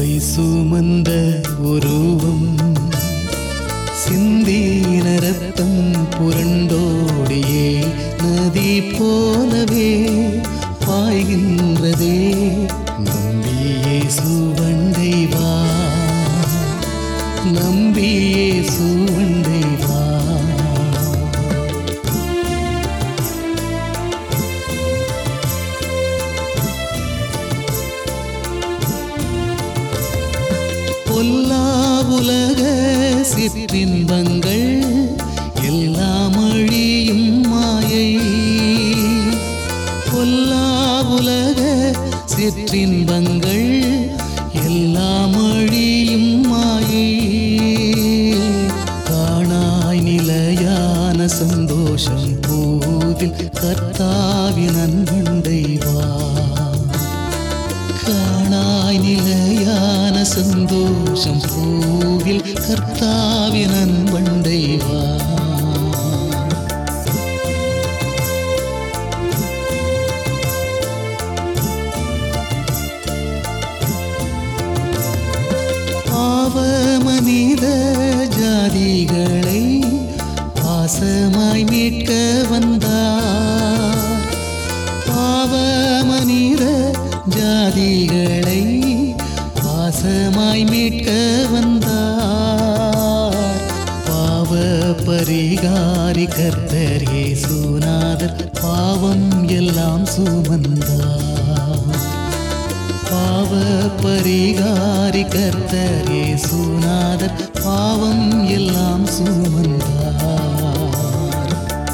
சிலுவை சுமந்த உருவம் சிந்தீன ரத்தம் புரண்டோடியே நதி போலவே பாய்கின்றதே நம்பியே சுவண்டை வா நம்பியே சுவண்டை வா பொல்லா உலக சிற்றின்பங்கள் எல்லாம் அழியும் மாயை பொல்லா உலக சிற்றின்பங்கள் எல்லாம் அழியும் மாயை காணாய் நிலையான சந்தோஷம் போதில் கர்த்தாவின் அன்பண்டை வா காணாய் நிலையான சந்தோஷம் பூவில் கர்த்தாவின் அன்பண்டை வா பாவ மனித ஜாதிகளை பாசமாய் மீட்க வந்தார் பாவ மனித ஜாதிகளை பாசமாய் மீட்க வந்தார் பாவ பரிகாரி கர்த்தர் இயேசுநாதர் பாவம் எல்லாம் சுமந்தார் பாவ பரிகாரி கர்த்தர் இயேசுநாதர் பாவம் எல்லாம் சுமந்தார்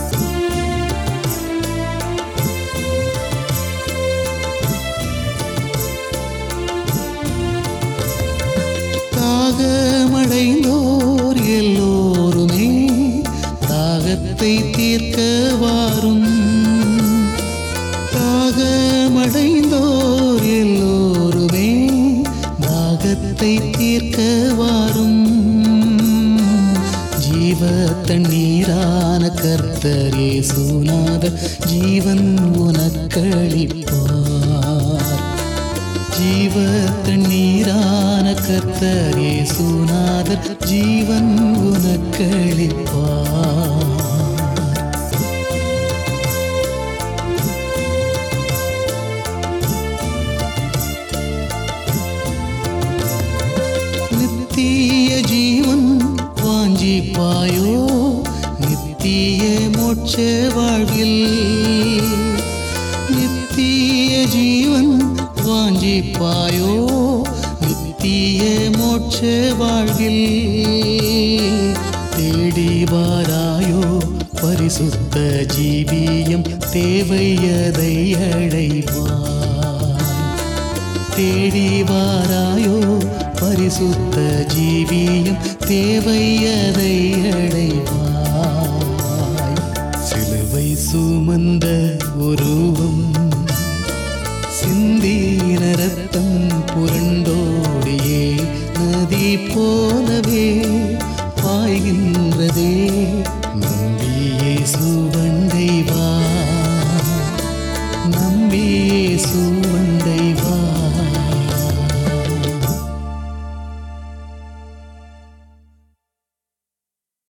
தாகமடைந்தோர் எல்லோருமே தாகத்தை தீர்க்க வாரும் தாகமடைந்தோர் எல்லோருமே தாகத்தை தீர்க்க வாரும் ஜீவ தண்ணீரான கர்த்தர் இயேசுநாதர் ஜீவன் உனக்களிப்பார் ஜீவ தண்ணீரான கர்த்தர் இயேசுநாதர் ஜீவன் உனக்களிப்பார் நித்திய ஜீவன் வாஞ்சிப்பாயோ நித்திய மோட்ச வாழ்வில் நித்திய ஜீவன் வாஞ்சிப்பாயோ நித்திய மோட்ச வாழ்வில் தேடி வாராயோ பரிசுத்த ஜீவியம் தேவையதை அடைவாய் தேடி வாராயோ பரிசுத்த ஜீவியம் தேவையதை அடைவாய் சிலுவை சுமந்த உருவம் சிந்தீன ரத்தம் புரண்டோடியே நதி போ